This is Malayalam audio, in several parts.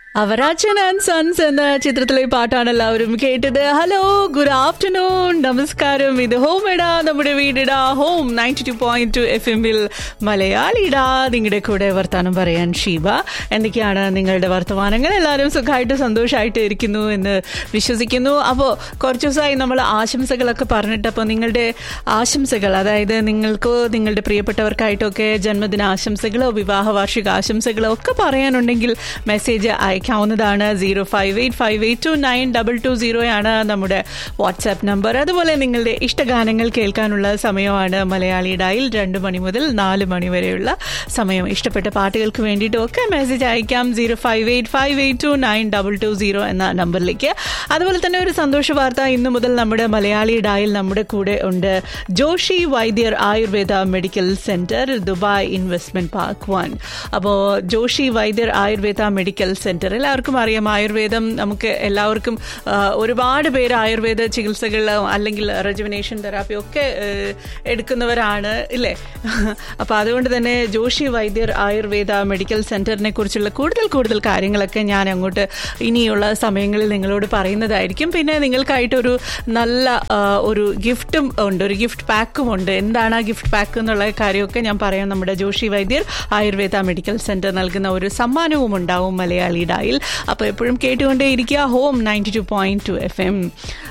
അവരാച്ചൻ ആൻഡ് സൺസ് എന്ന ചിത്രത്തിലെ പാട്ടാണ് എല്ലാവരും കേട്ടത് ഹലോ ഗുഡ് ആഫ്റ്റർനൂൺ നമസ്കാരം ഇത് ഹോം ഇടാ നമ്മുടെ വീടിടാ home ninety two point two F എമ്മിൽ മലയാളിടാ നിങ്ങളുടെ കൂടെ വർത്താനം പറയാൻ ഷീബ എന്തൊക്കെയാണ് നിങ്ങളുടെ വർത്തമാനങ്ങൾ എല്ലാവരും സുഖമായിട്ട് സന്തോഷമായിട്ട് ഇരിക്കുന്നു എന്ന് വിശ്വസിക്കുന്നു അപ്പോൾ കുറച്ച് ദിവസമായി നമ്മൾ ആശംസകളൊക്കെ പറഞ്ഞിട്ടപ്പോൾ നിങ്ങളുടെ ആശംസകൾ അതായത് നിങ്ങൾക്കോ നിങ്ങളുടെ പ്രിയപ്പെട്ടവർക്കായിട്ടൊക്കെ ജന്മദിന ആശംസകളോ വിവാഹ വാർഷിക ആശംസകളോ ഒക്കെ പറയാനുണ്ടെങ്കിൽ മെസ്സേജ് അയക്കാവുന്നതാണ് zero five eight five eight two nine double two സീറോയാണ് നമ്മുടെ വാട്സാപ്പ് നമ്പർ അതുപോലെ നിങ്ങളുടെ ഇഷ്ടഗാനങ്ങൾ കേൾക്കാനുള്ള സമയമാണ് മലയാളി ഡായിൽ രണ്ട് മണി മുതൽ നാല് മണി വരെയുള്ള സമയം ഇഷ്ടപ്പെട്ട പാട്ടുകൾക്ക് വേണ്ടിയിട്ടും ഒക്കെ മെസ്സേജ് അയക്കാം zero five eight five eight two nine double two zero എന്ന നമ്പറിലേക്ക് അതുപോലെ തന്നെ ഒരു സന്തോഷ വാർത്ത ഇന്നു മുതൽ നമ്മുടെ മലയാളി ഡായിൽ നമ്മുടെ കൂടെ ഉണ്ട് Joshi Vaidyar Ayurveda medical centre Dubai investment park one അപ്പോൾ ജോഷി വൈദ്യർ ആയുർവേദ മെഡിക്കൽ സെന്റർ എല്ലാവർക്കും അറിയാം ആയുർവേദം നമുക്ക് എല്ലാവർക്കും ആ, ഒരുപാട് പേര് ആയുർവേദ ചികിത്സകൾ അല്ലെങ്കിൽ റെജുവിനേഷൻ തെറാപ്പി ഒക്കെ ഏഹ്, എടുക്കുന്നവരാണ് ഇല്ലേ അപ്പോൾ അതുകൊണ്ട് തന്നെ ജോഷി വൈദ്യർ ആയുർവേദ മെഡിക്കൽ സെന്ററിനെ കുറിച്ചുള്ള കൂടുതൽ കൂടുതൽ കാര്യങ്ങളൊക്കെ ഞാൻ അങ്ങോട്ട് ഇനിയുള്ള സമയങ്ങളിൽ നിങ്ങളോട് പറയുന്നതായിരിക്കും പിന്നെ നിങ്ങൾക്കായിട്ടൊരു നല്ല ആ, ഒരു ഗിഫ്റ്റും ഉണ്ട് ഒരു ഗിഫ്റ്റ് പാക്കും ഉണ്ട് എന്താണ് ആ ഗിഫ്റ്റ് പാക്ക് എന്നുള്ള കാര്യമൊക്കെ ഞാൻ പറയാം നമ്മുടെ ജോഷി വൈദ്യർ ആയുർവേദ മെഡിക്കൽ സെന്റർ നൽകുന്ന ഒരു സമ്മാനവും ഉണ്ടാവും മലയാളി ഡായിൽ അപ്പോൾ എപ്പോഴും കേട്ടുകൊണ്ടേ ഇരിക്കുക home ninety two point two F M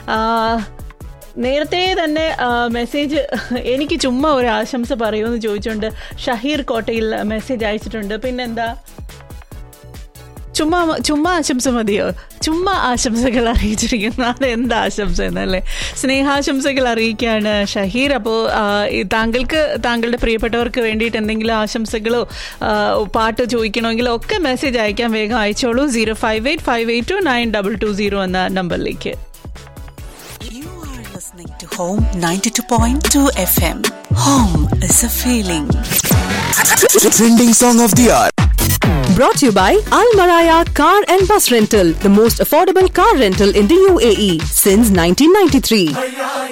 നേരത്തെ തന്നെ ആ, മെസ്സേജ് എനിക്ക് ചുമ്മാ ഒരു ആശംസ പറയുമെന്ന് ചോദിച്ചുകൊണ്ട് ഷഹീർ കോട്ടയിൽ മെസ്സേജ് അയച്ചിട്ടുണ്ട് പിന്നെന്താ ചുമ്മാ ചുമ്മാ ആശംസ മതിയോ ചുമ്മാ ആശംസകൾ അറിയിച്ചിരിക്കുന്നു അത് എന്താ ആശംസ എന്നല്ലേ സ്നേഹാശംസകൾ അറിയിക്കുകയാണ് ഷഹീർ അപ്പോൾ താങ്കൾക്ക് താങ്കളുടെ പ്രിയപ്പെട്ടവർക്ക് വേണ്ടിയിട്ട് എന്തെങ്കിലും ആശംസകളോ ആ, പാട്ട് ചോദിക്കണമെങ്കിലോ ഒക്കെ മെസ്സേജ് അയക്കാൻ വേഗം അയച്ചോളൂ zero five eight five eight two nine double two zero എന്ന നമ്പറിലേക്ക് You are listening to Home 92.2 FM. Home is a feeling. Trending song of the hour. Brought to you by Al Maraya Car and Bus Rental, the most affordable car rental in the UAE since 1993.